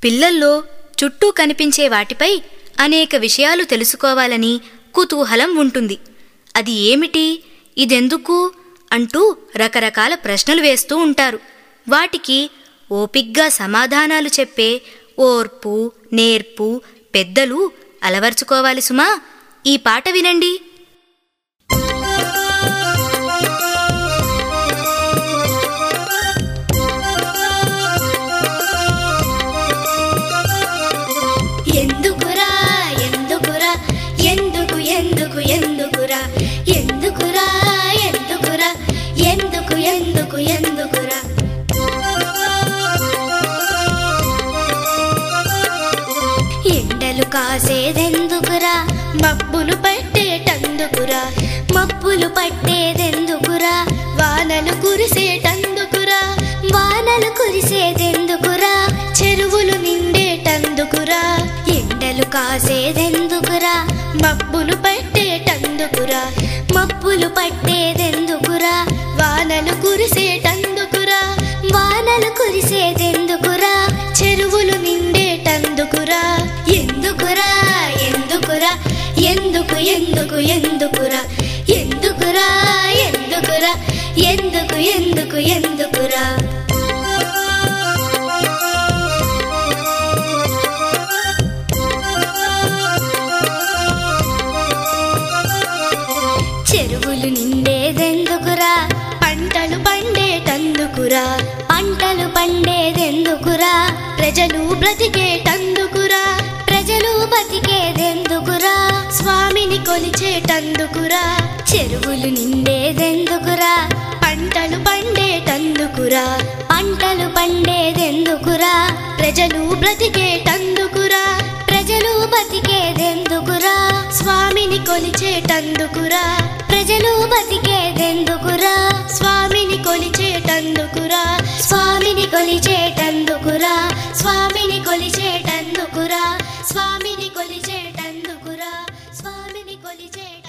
పిల్లల్లో చుట్టూ కనిపించే వాటిపై అనేక విషయాలు తెలుసుకోవాలని కుతూహలం ఉంటుంది అది ఏమిటి ఇదెందుకు అంటూ రకరకాల ప్రశ్నలు వేస్తూ ఉంటారు వాటికి ఓపిగ్గా సమాధానాలు చెప్పే ఓర్పు నేర్పు పెద్దలు అలవర్చుకోవాలి సుమా ఈ పాట వినండి ఎందుకురా ఎందుకురా ఎందుకు ఎందుకు ఎందుకురా ఎందుకురా ఎందుకురా ఎందుకు ఎందుకు ఎందుకురా ఎండలు కాసేదెందుకురా మబ్బులు పట్టేటందుకురా మబ్బులు పట్టేదెందుకురా వానలు కురిసేటందుకురా వానలు కురిసేదెందుకురా చెరువులు నిండేటందుకురా ఎండలు కాసేదెందుకురా మబ్బులు పట్టేటందుకురా మబ్బులు పట్టేదెందుకురా వానలు కురిసేటందుకురా వానలు కురిసేదెందుకురా చెరువులు నిండేటందుకురా ఎందుకురా ఎందుకురా ఎందుకు ఎందుకు ఎందుకురా ఎందుకురా ఎందుకురా ఎందుకు ఎందుకు ఎందుకురా చెరువులు నిండేదెందుకురా పంటలు పండేటందుకురా పంటలు పండేదెందుకురా ప్రజలు బ్రతికేటందుకురా ప్రజలు బతికేదెందుకురా స్వామిని కొలిచేటందుకురా చెరువులు నిండేదెందుకురా పంటలు పండేటందుకురా పంటలు పండేదెందుకురా ప్రజలు బ్రతికేటందుకురా ప్రజలు బతికేదెందుకురా స్వామిని కొలిచేటందుకురా ప్రజలు బతికేదెందుకురా స్వామిని కొలిచేటందుకురా స్వామిని కొలిచేటందుకురా స్వామిని కొలిచేటందుకురా స్వామిని కొలిచేటందుకురా స్వామిని కొలిచేట